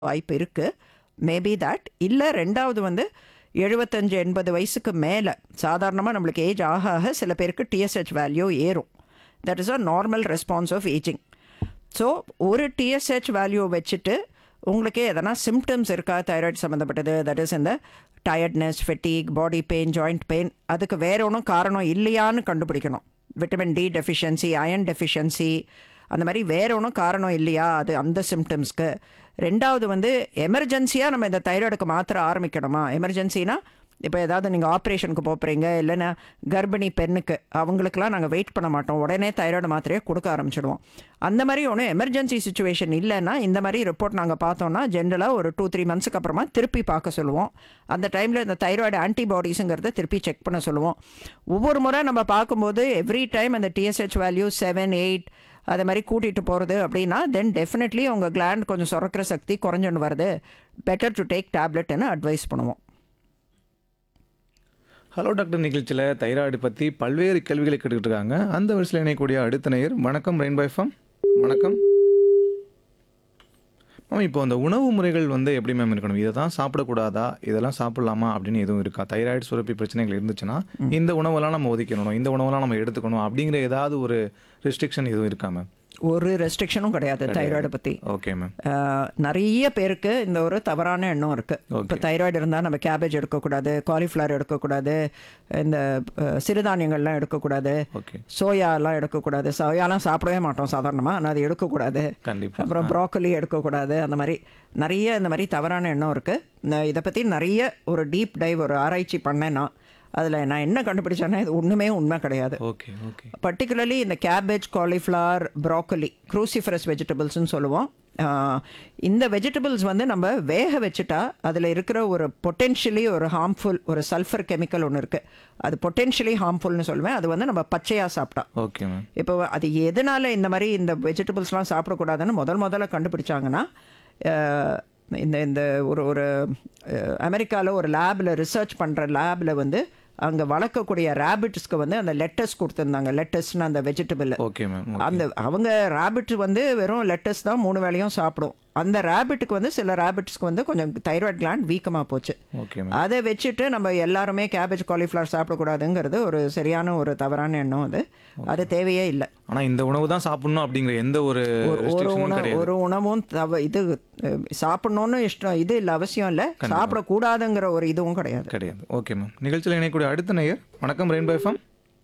வாய்ப்பு இருக்குது maybe that இல்லை ரெண்டாவது வந்து எழுபத்தஞ்சு எண்பது வயசுக்கு மேலே சாதாரணமாக நம்மளுக்கு ஏஜ் ஆக ஆக சில பேருக்கு டிஎஸ்ஹெச் வேல்யூ ஏறும் that is a normal response of ageing so ஒரு டிஎஸ்ஹெச் வேல்யூ வச்சுட்டு உங்களுக்கு எதனா சிம்டம்ஸ் இருக்கா தைராய்டு சம்மந்தப்பட்டது தட் இஸ் இந்த tiredness fatigue body pain joint pain அதுக்கு வேற ஒன்றும் காரணம் இல்லையான்னு கண்டுபிடிக்கணும் vitamin D deficiency iron deficiency அந்த மாதிரி வேற ஒன்றும் காரணம் இல்லையா அது அந்த சிம்டம்ஸ்க்கு ரெண்டாவது வந்து எமர்ஜென்சியாக நம்ம இந்த தைராய்டுக்கு மாத்திரை ஆரம்பிக்கணுமா எமர்ஜென்சினா இப்போ ஏதாவது நீங்கள் ஆப்ரேஷனுக்கு போகிறீங்க இல்லைன்னா கர்ப்பிணி பெண்ணுக்கு அவங்களுக்குலாம் நாங்கள் வெயிட் பண்ண மாட்டோம் உடனே தைராய்டு மாத்திரையை கொடுக்க ஆரம்பிச்சிடுவோம் அந்த மாதிரி ஒன்றும் எமர்ஜென்சி சுச்சுவேஷன் இல்லைன்னா இந்த மாதிரி ரிப்போர்ட் நாங்கள் பார்த்தோம்னா ஜென்ரலாக ஒரு டூ த்ரீ மந்த்ஸ்க்கு அப்புறமா திருப்பி பார்க்க சொல்லுவோம் அந்த டைமில் இந்த தைராய்டு ஆன்டிபாடிஸுங்கிறத திருப்பி செக் பண்ண சொல்லுவோம் ஒவ்வொரு முறை நம்ம பார்க்கும்போது எவ்ரி டைம் அந்த டிஎஸ்ஹெச் வேல்யூ செவன் எயிட் அதை மாதிரி கூட்டிகிட்டு போகிறது அப்படின்னா தென் டெஃபினெட்லி உங்கள் கிளாண்ட் கொஞ்சம் சுரக்கிற சக்தி குறைஞ்சுன்னு வருது பெட்டர் டு டேக் டேப்லெட்னு அட்வைஸ் பண்ணுவோம் ஹலோ டாக்டர் நிகழ்ச்சியில் தைராய்டு பற்றி பல்வேறு கேள்விகளை கேட்டுக்கிட்டு இருக்காங்க அந்த வரிசையில் இணையக்கூடிய அடுத்த நேயர் வணக்கம் ரெயின்போ எஃப்எம் வணக்கம் மேம் இப்போ அந்த உணவு முறைகள் வந்து எப்படி மேம் இருக்கணும் இதை தான் சாப்பிடக்கூடாதா இதெல்லாம் சாப்பிடலாமா அப்படின்னு எதுவும் இருக்கா தைராய்டு சுரப்பி பிரச்சனைகள் இருந்துச்சுன்னா இந்த உணவெல்லாம் நம்ம ஒதுக்கணும் இந்த உணவெல்லாம் நம்ம எடுத்துக்கணும் அப்படிங்கிற ஏதாவது ஒரு ரெஸ்ட்ரிக்ஷன் எதுவும் இருக்கா மேம் ஒரு ரெஸ்ட்ரிக்ஷனும் கிடையாது தைராய்டை பற்றி ஓகே மேம் நிறைய பேருக்கு இந்த ஒரு தவறான எண்ணம் இருக்குது Okay. இப்போ தைராய்டு இருந்தால் நம்ம கேபேஜ் எடுக்கக்கூடாது காலிஃப்ளவர் எடுக்கக்கூடாது இந்த அஹ், சிறுதானியங்கள்லாம் எடுக்கக்கூடாது ஓகே சோயாலாம் எடுக்கக்கூடாது சோயாலாம் சாப்பிடவே மாட்டோம் சாதாரணமாக ஆனால் அது எடுக்கக்கூடாது கண்டிப்பாக அப்புறம் ப்ராக்கலி எடுக்கக்கூடாது அந்த மாதிரி நிறைய இந்த மாதிரி தவறான எண்ணம் இருக்குது இதை பற்றி நிறைய ஒரு டீப் டைவ் ஒரு ஆராய்ச்சி பண்ணேன் நான் அதில் நான் என்ன கண்டுபிடிச்சேன்னா இது ஒன்றுமே உண்மை கிடையாது ஓகே ஓகே பர்டிகுலர்லி இந்த கேபேஜ் காலிஃப்ளவர் ப்ராக்கலி க்ரூசிஃபரஸ் வெஜிடபிள்ஸ்னு சொல்லுவோம் ஆஹ் இந்த வெஜிடபிள்ஸ் வந்து நம்ம வேக வச்சுட்டா அதில் இருக்கிற ஒரு பொட்டென்ஷியலி ஒரு ஹார்ம்ஃபுல் ஒரு சல்ஃபர் கெமிக்கல் ஒன்று இருக்குது அது பொட்டென்ஷியலி ஹார்ம்ஃபுல்னு சொல்லுவேன் அது வந்து நம்ம பச்சையாக சாப்பிட்டா ஓகே மேம் இப்போ அது எதனால இந்த மாதிரி இந்த வெஜிடபிள்ஸ்லாம் சாப்பிடக்கூடாதுன்னு முதல் முதல்ல கண்டுபிடிச்சாங்கன்னா அஹ், இந்த இந்த ஒரு ஒரு அமெரிக்காவில் ஒரு லேபில் ரிசர்ச் பண்ணுற லேபில் வந்து அங்கே வளர்க்கக்கூடிய ரேபிட்ஸ்க்கு வந்து அந்த லெட்டஸ் கொடுத்துருந்தாங்க லெட்டஸ்னு அந்த வெஜிடபிள் ஓகே மேம் அந்த அவங்க ரேபிட் வந்து வெறும் லெட்டஸ் தான் மூணு வேளையும் சாப்பிடும் அந்த ரேபிட்டுக்கு வந்து சில ரேபிட்ஸ்க்கு வந்து கொஞ்சம் தைராய்டு gland வீக்கமாக போச்சு ஓகே மேம் அதை வச்சுட்டு நம்ம எல்லாருமே கேபேஜ் காலிஃப்ளவர் சாப்பிடக்கூடாதுங்கிறது ஒரு சரியான ஒரு தவறான எண்ணம் அது அது தேவையே இல்லை ஆனால் இந்த உணவு தான் சாப்பிடணும் அப்படிங்கிற எந்த ஒரு ஒரு ரெஸ்ட்ரிக்ஷனும் உணவு கிடையாது ஒரு உணவும் தவ இது அஹ், சாப்பிடணும்னு இஷ்டம் இது இல்லை அவசியம் இல்லை சாப்பிடக்கூடாதுங்கிற ஒரு இதுவும் கிடையாது கிடையாது ஓகே மேம் நிகழ்ச்சியில் இணையக்கூடிய அடுத்த நேயர் வணக்கம் ரெயின்போ எஃப்எம்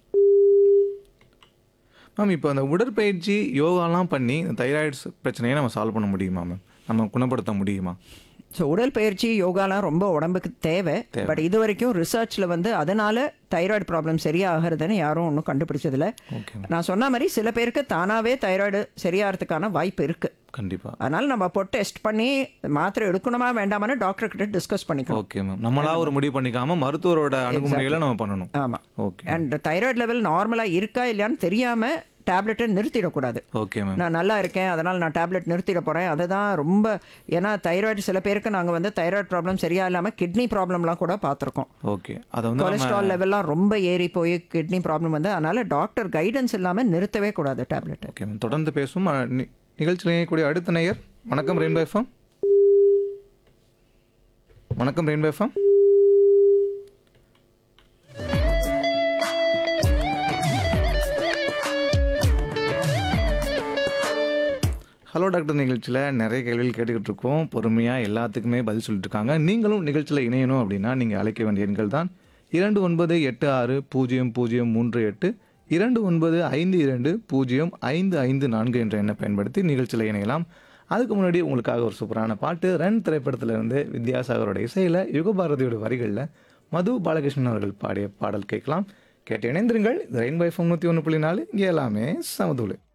மேம் இப்போ அந்த உடற்பயிற்சி யோகாலாம் பண்ணி இந்த தைராய்ட்ஸ் பிரச்சனையை நம்ம சால்வ் பண்ண முடியுமா மேம் நம்ம குணப்படுத்த முடியுமா ஸோ உடற்பயிற்சி யோகாலாம் ரொம்ப உடம்புக்கு தேவை பட் இது வரைக்கும் ரிசர்ச்சில் வந்து அதனால தைராய்டு ப்ராப்ளம் சரியாகிறதுன்னு யாரும் ஒன்றும் கண்டுபிடிச்சதில்ல ஓகே நான் சொன்ன மாதிரி சில பேருக்கு தானாகவே தைராய்டு சரியாகிறதுக்கான வாய்ப்பு இருக்குது கண்டிப்பாக அதனால் நம்ம அப்போ டெஸ்ட் பண்ணி மாத்திரை எடுக்கணுமா வேண்டாமான்னு டாக்டர் கிட்ட டிஸ்கஸ் பண்ணிக்கணும் ஓகே மேம் நம்மளா ஒரு முடிவு பண்ணிக்காம மருத்துவரோட அணுகுமுறைகளை நம்ம பண்ணணும் ஆமாம் ஓகே அண்ட் தைராய்டு லெவல் நார்மலாக இருக்கா இல்லையான்னு தெரியாமல் டேப்லெட்டை நிறுத்திடக்கூடாது ஓகே மேம் நான் நல்லா இருக்கேன் அதனால் நான் டேப்லெட் நிறுத்திட போகிறேன் அதுதான் ரொம்ப ஏன்னா தைராய்டு சில பேருக்கு நாங்கள் வந்து தைராய்டு ப்ராப்ளம் சரியா இல்லாமல் கிட்னி ப்ராப்ளம்லாம் கூட பார்த்துருக்கோம் ஓகு அதை வந்து நம்ம கொலஸ்ட்ரால் லெவல்லாம் ரொம்ப ஏறி போய் கிட்னி ப்ராப்ளம் வந்து அதனால் டாக்டர் கைடன்ஸ் இல்லாமல் நிறுத்தவே கூடாது டேப்லெட் ஓகே மேம் தொடர்ந்து பேசும் அஹ், நி- நிகழ்ச்சியில் இணையக்கூடிய அடுத்த நேயர் வணக்கம் ரெயின்போ எஃப்எம் வணக்கம் ரெயின்போ எஃப்எம் ஹலோ டாக்டர் நிகழ்ச்சியில் நிறைய கேள்விகள் கேட்டுக்கிட்டு இருக்கோம் பொறுமையாக எல்லாத்துக்குமே பதில் சொல்லிட்டு இருக்காங்க நீங்களும் நிகழ்ச்சியில் இணையணும் அப்படின்னா நீங்கள் அழைக்க வேண்டிய எண்கள் தான் இரண்டு ஒன்பது எட்டு ஆறு பூஜ்ஜியம் பூஜ்ஜியம் மூன்று எட்டு இரண்டு ஒன்பது ஐந்து இரண்டு பூஜ்ஜியம் ஐந்து ஐந்து நான்கு என்ற எண்ணை பயன்படுத்தி நிகழ்ச்சியில் இணையலாம் அதுக்கு முன்னாடி உங்களுக்காக ஒரு சூப்பரான பாட்டு ரன் திரைப்படத்திலிருந்து வித்யாசாகரோட இசையில் யுகபாரதியோட வரிகளில் மது பாலகிருஷ்ணன் அவர்கள் பாடிய பாடல் கேட்கலாம் கேட்டு இணைந்திருங்கள் இது ரெயின்பை ஃபோன் நூற்றி ஒன்று புள்ளி நாலு இங்கே எல்லாமே சமதூளு